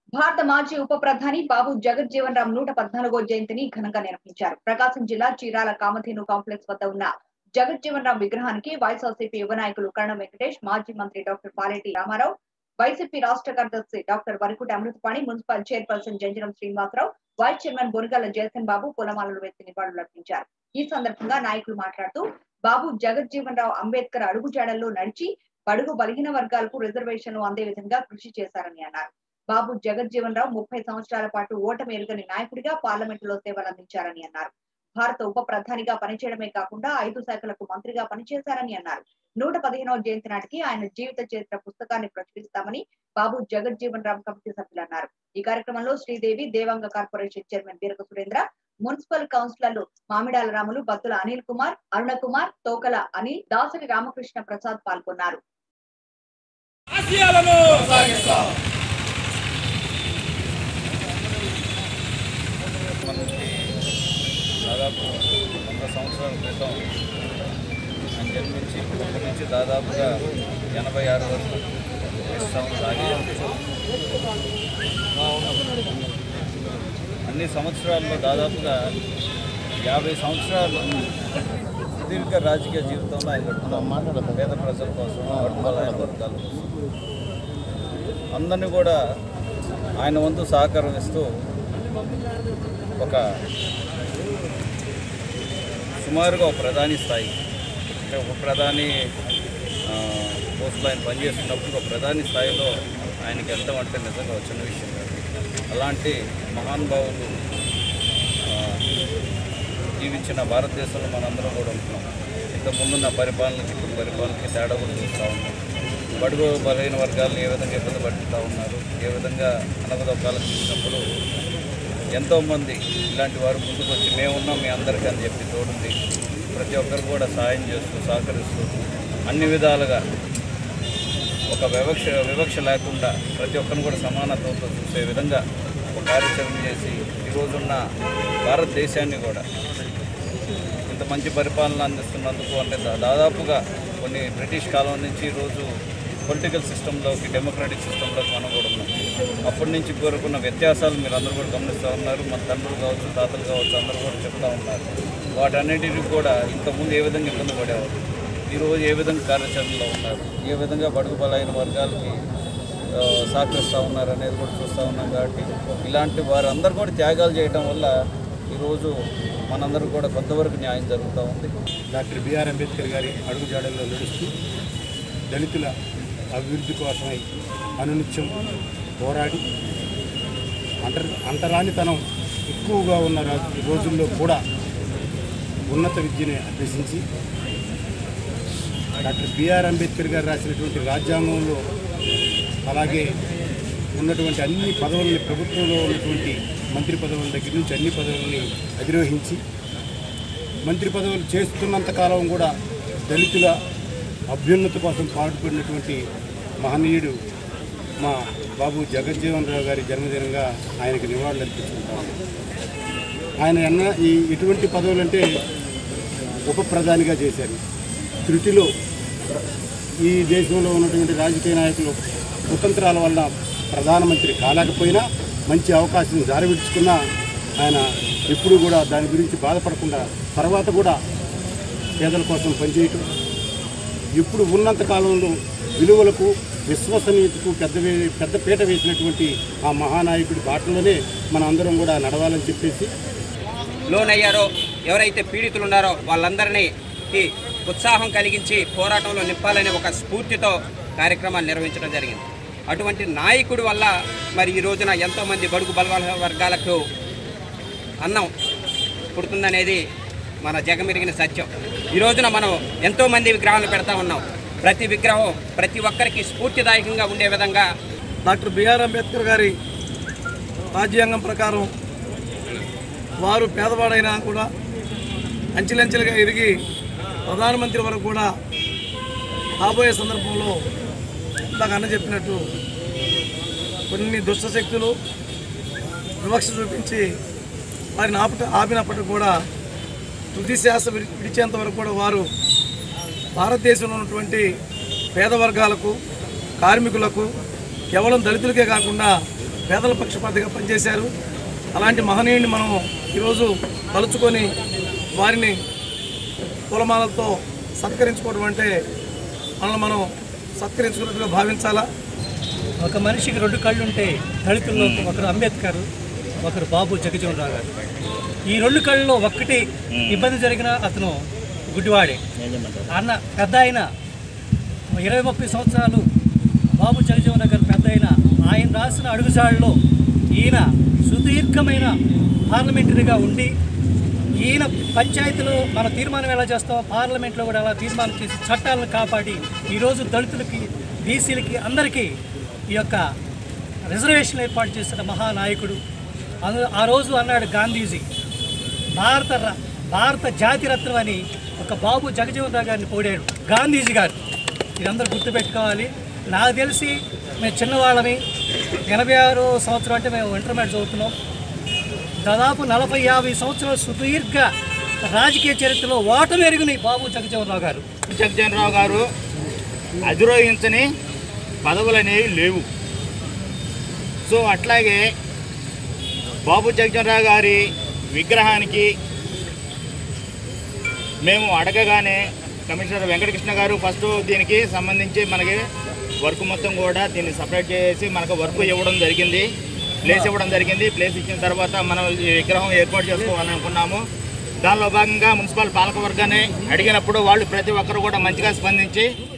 భారత మాజీ ఉప ప్రధాని బాబు జగజ్జీవన్ రామ్ నూట పద్నాలుగో జయంతిని ఘనంగా నిర్వహించారు ప్రకాశం జిల్లా చీరాల కామధేను కాంప్లెక్స్ వద్ద ఉన్న జగజ్జీవన్ రామ్ విగ్రహానికి వైఎస్ఆర్సీపీ యువ నాయకులు కరణం వెంకటేష్ మాజీ మంత్రి డాక్టర్ పాలెటి రామారావు వైసీపీ రాష్ట్ర కార్యదర్శి doctor Varakuti Amruthapani municipal chairperson Janjaram Srinivasarao vice chairman Bonagala Jayasan Babu పూలమాలలు వేసి నివాళులర్పించారు ఈ సందర్భంగా నాయకులు మాట్లాడుతూ బాబు జగజ్జీవన్ రావు అంబేద్కర్ అడుగుజాడల్లో నడిచి బడుగు బలహీన వర్గాలకు రిజర్వేషన్లు అందే విధంగా కృషి చేశారని అన్నారు బాబు జగజ్జీవన్ రావు ముప్పై సంవత్సరాల పాటు ఓటమి ఎరుగని నాయకుడిగా పార్లమెంటులో సేవలు అందించారని అన్నారు భారత ఉప ప్రధానిగా పనిచేయడమే కాకుండా ఐదు శాఖలకు మంత్రిగా పనిచేశారని అన్నారు నూట పదిహేనవ జయంతి నాటికి ఆయన జీవిత చరిత్ర పుస్తకాన్ని ప్రచురిస్తామని బాబు జగజ్జీవన్ రామ్ కమిటీ సభ్యులు అన్నారు ఈ కార్యక్రమంలో Sridevi Devanga corporation chairman Veeraka Surendra municipal కౌన్సిలర్లు మామిడాల రాములు బత్తుల అనిల్ కుమార్ అరుణ కుమార్ తోకల అనిల్ దాసరి రామకృష్ణ ప్రసాద్ పాల్గొన్నారు ఆశయాలను మనకి దాదాపు వంద సంవత్సరాల క్రితం ఆయన జన్మించి అప్పటి నుంచి దాదాపుగా ఎనభై ఆరు వరకు ప్రస్తుతం సాగి అన్ని సంవత్సరాల్లో దాదాపుగా యాభై సంవత్సరాలు సుదీర్ఘ రాజకీయ జీవితంలో ఆయన గడుపుతాం పేద ప్రజల కోసం వర్గాల వర్గాల కోసం అందరినీ కూడా ఆయన వంతు సహకారం ఇస్తూ ఒక సుమారుగా ఒక ప్రధాని స్థాయి అంటే ఒక ప్రధాని ఆ, పోస్టులో ఆయన పనిచేస్తున్నప్పుడు ఒక ప్రధాని స్థాయిలో ఆయనకి వెళ్ళడం అంటే నిజంగా ఒక చిన్న విషయం కాదు అలాంటి మహానుభావులు ఆ, జీవించిన భారతదేశంలో మనందరం కూడా ఉంటున్నాం ఇంత ముందున్న పరిపాలనకి ఇప్పుడు పరిపాలనకి తేడా కూడా చూస్తూ ఉన్నాం బడుగు బలహీన వర్గాలను ఏ విధంగా ఇబ్బంది పడుతూ ఉన్నారు ఏ విధంగా అనగదొక్కాలకు చూసినప్పుడు ఎంతోమంది ఇలాంటి వారు ముందుకు వచ్చి మేమున్నాం మీ అందరికీ అని చెప్పి తోడుంది ప్రతి ఒక్కరు కూడా సాయం చేస్తూ సహకరిస్తూ అన్ని విధాలుగా ఒక వివక్ష వివక్ష లేకుండా ప్రతి ఒక్కరిని కూడా సమానత్వంతో చూసే విధంగా ఒక కార్యాచరణ చేసి ఈరోజున్న భారతదేశాన్ని కూడా ఇంత మంచి పరిపాలన అందిస్తున్నందుకు అంటే దా- దాదాపుగా కొన్ని బ్రిటిష్ కాలం నుంచి ఈరోజు పొలిటికల్ సిస్టంలోకి డెమోక్రాటిక్ సిస్టంలోకి మనం కూడా ఉన్నాం అప్పటి నుంచి కోరుకున్న వ్యత్యాసాలు మీరు అందరూ కూడా గమనిస్తూ ఉన్నారు మన తండ్రులు కావచ్చు తాతలు కావచ్చు అందరూ కూడా చెప్తా ఉన్నారు వాటన్నిటిని కూడా ఇంతకుముందు ఏ విధంగా ఇబ్బంది పడేవారు ఈరోజు ఏ విధంగా కార్యాచరణలో ఉన్నారు ఏ విధంగా బడుగు బలైన వర్గాలకి ఆ, సహకరిస్తూ ఉన్నారు అనేది కూడా చూస్తూ ఉన్నాం కాబట్టి ఇలాంటి వారందరూ కూడా త్యాగాలు చేయడం వల్ల ఈరోజు మనందరూ కూడా కొంతవరకు న్యాయం జరుగుతూ ఉంది డాక్టర్ బిఆర్ అంబేద్కర్ గారి అడుగుజాడల్లో నడుస్తూ దళితుల అభివృద్ధి కోసమై అనునిత్యం పోరాడి అంటర్ అంటరానితనం ఎక్కువగా ఉన్న రా- రోజుల్లో కూడా ఉన్నత విద్యని అభ్యసించి డాక్టర్ బిఆర్ అంబేద్కర్ గారు రాసినటువంటి రాజ్యాంగంలో అలాగే ఉన్నటువంటి అన్ని పదవుల్ని ప్రభుత్వంలో ఉన్నటువంటి మంత్రి పదవుల దగ్గర నుంచి అన్ని పదవుల్ని అధిరోహించి మంత్రి పదవులు చేస్తున్నంత కాలం కూడా దళితుల అభ్యున్నతి కోసం పాటుపడినటువంటి మహనీయుడు మా బాబు జగజ్జీవన్ రావు గారి జన్మదినంగా ఆయనకు నివాళులు అర్పించుకుంటాము ఆయన ఎన్న ఈ ఎటువంటి పదవులు అంటే ఉప ప్రధానిగా చేశారు త్రుటిలో ఈ దేశంలో ఉన్నటువంటి రాజకీయ నాయకులు కుతంత్రాల వల్ల ప్రధానమంత్రి కాలేకపోయినా మంచి అవకాశం జారవిడ్చుకున్నా ఆయన ఎప్పుడూ కూడా దాని గురించి బాధపడకుండా తర్వాత కూడా పేదల కోసం పనిచేయటం ఇప్పుడు ఉన్నంత కాలంలో విలువలకు విశ్వసనీయతకు పెద్ద వే- పెద్ద పీట వేసినటువంటి ఆ మహానాయకుడి బాటలోనే మన అందరం కూడా నడవాలని చెప్పేసి లోనయ్యారో ఎవరైతే పీడితులు ఉన్నారో వాళ్ళందరినీ కి ఉత్సాహం కలిగించి పోరాటంలో నింపాలనే ఒక స్ఫూర్తితో కార్యక్రమాలు నిర్వహించడం జరిగింది అటువంటి నాయకుడి వల్ల మరి ఈ రోజున ఎంతోమంది బడుగు బలవాల వర్గాలకు అన్నం పుడుతుందనేది మన జగమెరిగిన సత్యం ఈ రోజున మనం ఎంతోమంది విగ్రహాలు పెడతా ఉన్నాం ప్రతి విగ్రహం ప్రతి ఒక్కరికి స్ఫూర్తిదాయకంగా ఉండే విధంగా డాక్టర్ బిఆర్ అంబేద్కర్ గారి రాజ్యాంగం ప్రకారం వారు పేదవాడైనా కూడా అంచెలంచెలుగా ఎదిగి ప్రధానమంత్రి వరకు కూడా రాబోయే సందర్భంలో ఇందాక అన్న చెప్పినట్టు కొన్ని దుష్ట శక్తులు వివక్ష చూపించి వారిని ఆపట ఆపినప్పటికీ కూడా తుది శ్వాస విడి- విడిచేంత వరకు కూడా వారు భారతదేశంలో ఉన్నటువంటి పేద వర్గాలకు కార్మికులకు కేవలం దళితులకే కాకుండా పేదల పక్షపాతిగా పనిచేశారు అలాంటి మహనీయుడిని మనం ఈరోజు తలుచుకొని వారిని పూలమాలతో సత్కరించుకోవడం అంటే మనల్ని మనం సత్కరించుకున్నట్టుగా భావించాలా ఒక మనిషికి రెండు కళ్ళు ఉంటే దళితుల్లో ఒకరు అంబేద్కర్ ఒకరు బాబు జగజీవన్ రావు గారు ఈ రెండు కళ్ళలో ఒక్కటి ఇబ్బంది జరిగిన అతను గుడ్డివాడే అన్న పెద్ద ఆయన ఇరవై ముప్పై సంవత్సరాలు బాబు జగజీవన్ రావు గారు పెద్ద ఆయన ఆయన రాసిన అడుగుజాడలో ఈయన సుదీర్ఘమైన పార్లమెంటరీగా ఉండి ఈయన పంచాయతీలో మన తీర్మానం ఎలా చేస్తామో పార్లమెంట్లో కూడా అలా తీర్మానం చేసి చట్టాలను కాపాడి ఈరోజు దళితులకి బీసీలకి అందరికీ ఈ యొక్క రిజర్వేషన్ ఏర్పాటు చేసిన మహానాయకుడు అందు ఆ రోజు అన్నాడు గాంధీజీ భారత ర- భారత జాతిరత్నం అని ఒక బాబు జగజీవన్ రావు గారిని పోడాడు గాంధీజీ గారు ఇదందరూ గుర్తుపెట్టుకోవాలి నాకు తెలిసి మేము చిన్నవాళ్ళమి ఎనభై ఆరు సంవత్సరం అంటే మేము ఇంటర్మీడియట్ చదువుతున్నాం దాదాపు నలభై యాభై సంవత్సరాల సుదీర్ఘ రాజకీయ చరిత్రలో ఓటమి ఎరుగుని బాబు జగజీవన్ రావు గారు జగజనరావు గారు అధిరోహించని పదవులు అనేవి లేవు సో అట్లాగే బాబు జగజనరావు గారి విగ్రహానికి మేము అడగగానే కమిషనర్ వెంకటకృష్ణ గారు ఫస్ట్ దీనికి సంబంధించి మనకి వర్క్ మొత్తం కూడా దీన్ని సపరేట్ చేసి మనకు వర్క్ ఇవ్వడం జరిగింది ప్లేస్ ఇవ్వడం జరిగింది ప్లేస్ ఇచ్చిన తర్వాత మనం ఈ విగ్రహం ఏర్పాటు చేసుకోవాలని అనుకున్నాము దానిలో భాగంగా మున్సిపల్ పాలకవర్గాన్ని అడిగినప్పుడు వాళ్ళు ప్రతి ఒక్కరు కూడా మంచిగా స్పందించి